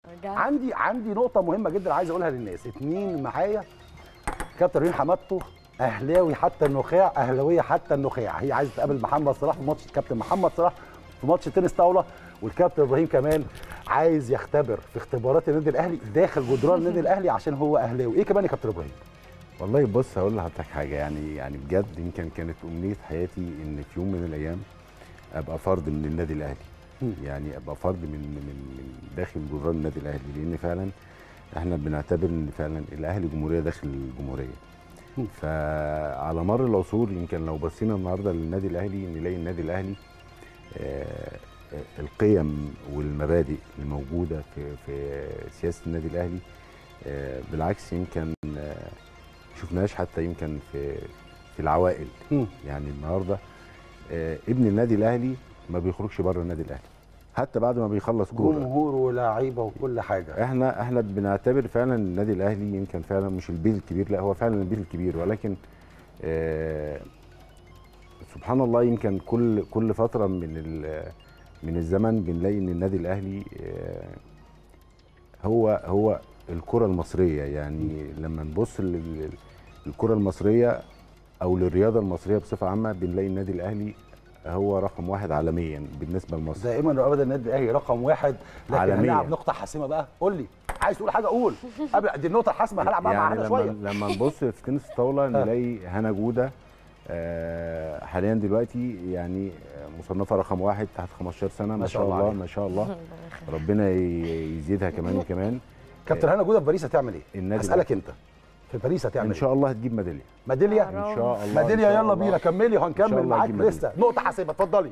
رجعت عندي عندي نقطه مهمه جدا عايز اقولها للناس اتنين معايا كابتن رين حمادته اهلاوي حتى النخاع اهلاويه حتى النخاع هي عايزه تقابل محمد صلاح في ماتش الكابتن محمد صلاح في ماتش تنس طاوله والكابتن ابراهيم كمان عايز يختبر في اختبارات النادي الاهلي داخل جدران النادي الاهلي عشان هو اهلاوي ايه كمان يا كابتن ابراهيم والله بص هقول لحضرتك حاجه يعني يعني بجد يمكن كانت امنيه حياتي ان في يوم من الايام ابقى فرد من النادي الاهلي مم. يعني ابقى فرد من من من داخل جدران النادي الاهلي لان فعلا احنا بنعتبر ان فعلا الاهلي جمهوريه داخل الجمهوريه مم. فعلى مر العصور يمكن لو بصينا النهارده للنادي الاهلي نلاقي النادي الاهلي آه، آه، القيم والمبادئ الموجوده في في سياسه النادي الاهلي آه، بالعكس يمكن آه، شفناهاش حتى يمكن في في العوائل مم. يعني النهارده آه، ابن النادي الاهلي ما بيخرجش بره النادي الاهلي حتى بعد ما بيخلص كوره جمهور ولاعيبه وكل حاجه احنا احنا بنعتبر فعلا النادي الاهلي يمكن فعلا مش البيت الكبير لا هو فعلا البيت الكبير ولكن آه سبحان الله يمكن كل كل فتره من ال- من الزمن بنلاقي ان النادي الاهلي آه هو هو الكره المصريه يعني لما نبص لل- للكره المصريه او للرياضه المصريه بصفه عامه بنلاقي النادي الاهلي هو رقم واحد عالميا بالنسبه لمصر دائما وابدا النادي الاهلي رقم واحد لكن عالمياً. هنلعب نقطه حاسمه بقى قول لي عايز تقول حاجه قول قبل دي النقطه الحاسمه هلعب معاها يعني معانا لما شويه لما نبص في تنس الطاوله نلاقي هنا جوده آه، حاليا دلوقتي يعني آه، مصنفه رقم واحد تحت 15 سنه ما شاء الله عليها. ما شاء الله ربنا ي- يزيدها كمان وكمان كابتن هنا جوده في باريس هتعمل ايه؟ النادي اسالك انت في باريس هتعمل ان ايه؟ شاء الله هتجيب ميداليه ميداليه يا رب. ان شاء الله إن ميداليه شاء يلا الله. بينا كملي إن شاء وهنكمل الله معاك هتجيب ميدالية. لسه نقطه حاسمه اتفضلي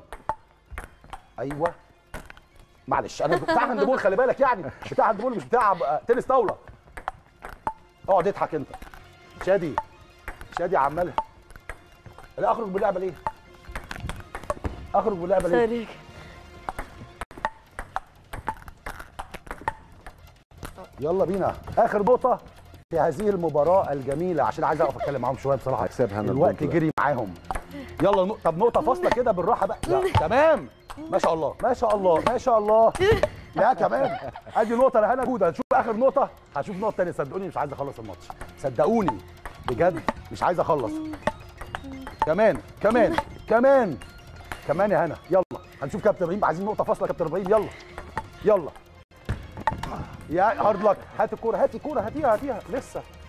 ايوه معلش انا بتاع هاندبول خلي بالك يعني بتاع هاندبول مش بتاع آه، تنس طاوله اقعد اضحك انت شادي شادي عمالها لا اخرج باللعبه ليه؟ اخرج باللعبه ليه؟ سوري يلا بينا اخر نقطه في هذه المباراه الجميله عشان عايز اقف اتكلم معاهم شويه بصراحه هكسبها أنا الوقت البطولة. جري معاهم يلا نق- طب نقطه فاصله كده بالراحه بقى لا تمام ما شاء الله ما شاء الله ما شاء الله لا كمان ادي نقطه لهنا جوده هنشوف اخر نقطه هشوف نقطه ثانيه صدقوني مش عايز اخلص الماتش صدقوني بجد مش عايز اخلص كمان كمان كمان كمان يا هنا يلا هنشوف كابتن ابراهيم عايزين نقطه فاصله يا كابتن ابراهيم يلا يلا يا هارد لك هات الكوره هات الكوره هاتيها هاتيها لسه